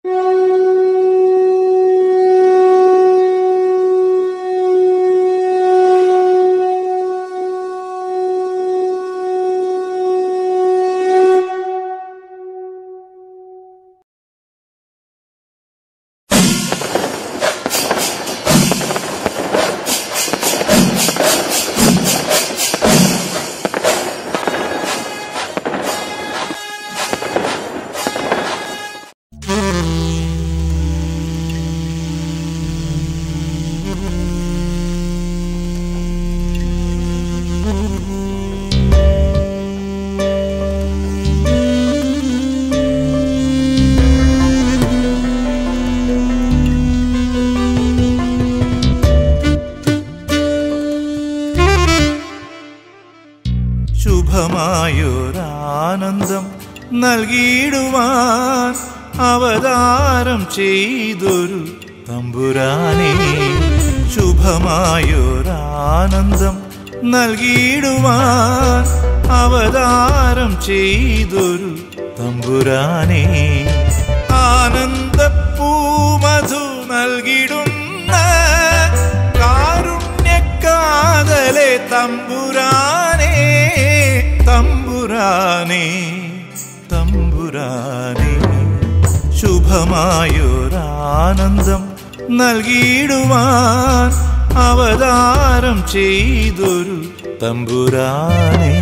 ശുഭമായൊരാനന്ദം നൽകിയിടുവാൻ അവതാരം ചെയ്തൊരു തമ്പുരാനെ ശുഭമായൊരാനന്ദം നൽകിയിടുവാൻ അവതാരം ചെയ്തൊരു തമ്പുരാനെ ആനന്ദപ്പൂമധു നൽകിടുന്ന കാരുണ്യക്കാതലെ തമ്പുരാനെ തമ്പുരാനെ തമ്പുരാനെ ശുഭമായൊരാനന്ദം നൽകിയിടുവാൻ അവതാരം ചെയ്തൊരു തമ്പുരാനെ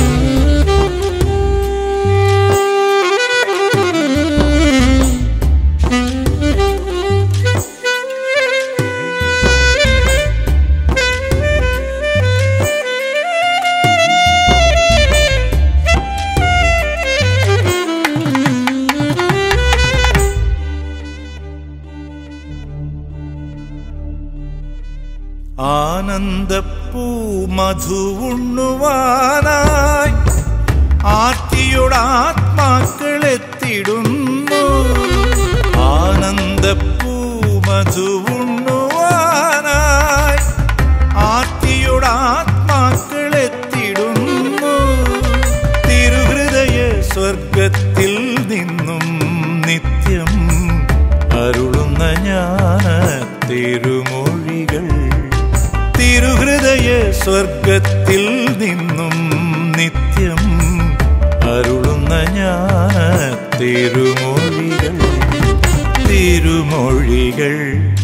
ആനന്ദപ്പൂ മധുവുണ്ണുവാനായി ആർത്തിയോടാത്മാക്കളെത്തിടുന്നു ആനന്ദപ്പൂ മധുവുണ്ണുവാനായി ആർത്തിയോടാത്മാക്കളെത്തിടുന്നു തിരുഹൃദയ സ്വർഗത്തിൽ നിന്നും നിത്യം അരുളുന്ന ജ്ഞാന തിരുമൊഴികൾ തിരുഹൃദയ സ്വർഗത്തിൽ നിന്നും നിത്യം അരുളുന്ന ജ്ഞാന തിരുമൊഴികൾ തിരുമൊഴികൾ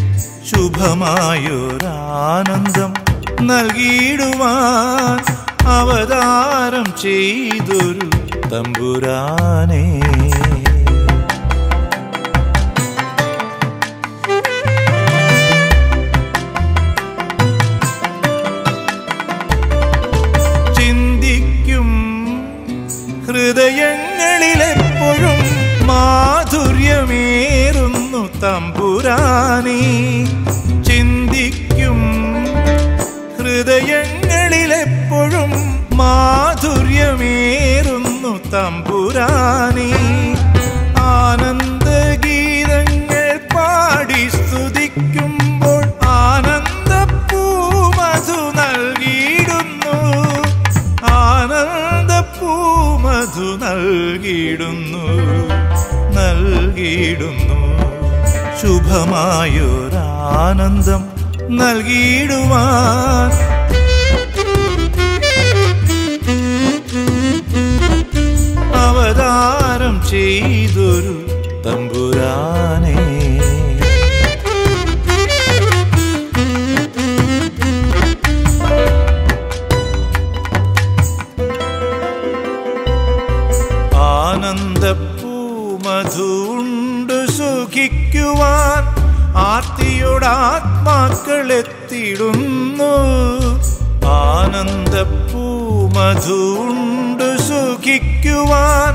ശുഭമായൊരാനന്ദം നൽകിയിടുവാൻ അവതാരം ചെയ്തൊരു തമ്പുരാനേ ചിന്തിക്കും ഹൃദയങ്ങളിലെപ്പോഴും മാധുര്യമേറുന്നു തമ്പുരാനി ചിന്തിക്കും ഹൃദയങ്ങളിലെപ്പോഴും മാധുര്യമേറുന്നു തമ്പുരാനി ആനന്ദഗീതങ്ങൾ പാടി സ്തുതിക്കുമ്പോൾ ആനന്ദപ്പൂമധു നൽകിയിടുന്നു ആനന്ദപ്പൂമധു നൽകിയിടുന്നു നൽകിയിടുന്നു ശുഭമായൊരാനന്ദം നൽകിയിടുവാൻ അവതാരം ചെയ്തൊരു തമ്പുരാനേ ആനന്ദപ്പൂമധുണ്ട് സുഖിക്കുവാൻ ആർത്തിയോടാത്മാക്കളെത്തിടുന്നു ആനന്ദപ്പൂമധുണ്ട് സുഖിക്കുവാൻ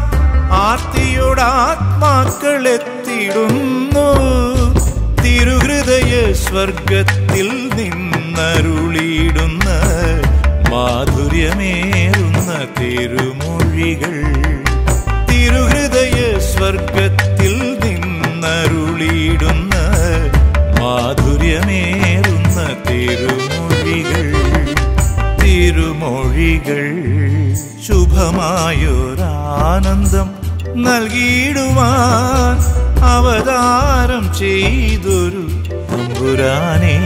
ആർത്തിയോടാത്മാക്കളെത്തിടുന്നു തിരുഹൃദയ സ്വർഗത്തിൽ നിന്നരുളിയിടുന്ന മാധുര്യമേറുന്ന തിരുമൊഴികൾ തിരുഹൃദയ സ്വർഗത്തിൽ നിന്നരുളിയിടുന്ന മാധുര്യമേറുന്ന തിരുമൊഴികൾ തിരുമൊഴികൾ ശുഭമായൊരാനന്ദം നൽകിയിടുവാൻ അവതാരം ചെയ്തൊരു തമ്പുരാനെ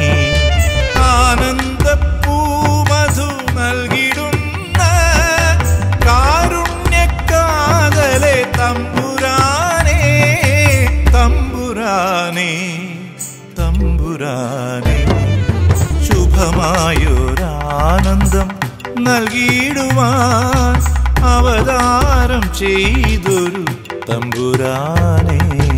ആനന്ദപ്പൂമധു നൽകിടുന്ന കാരുണ്യക്കാതലെ തമ്പുരാനെ തമ്പുരാനെ തമ്പുരാനെ ശുഭമായൊരാനന്ദം നൽകിയിടുവാൻ അവതാരം ചെയ്തൊരു തമ്പുരാനേ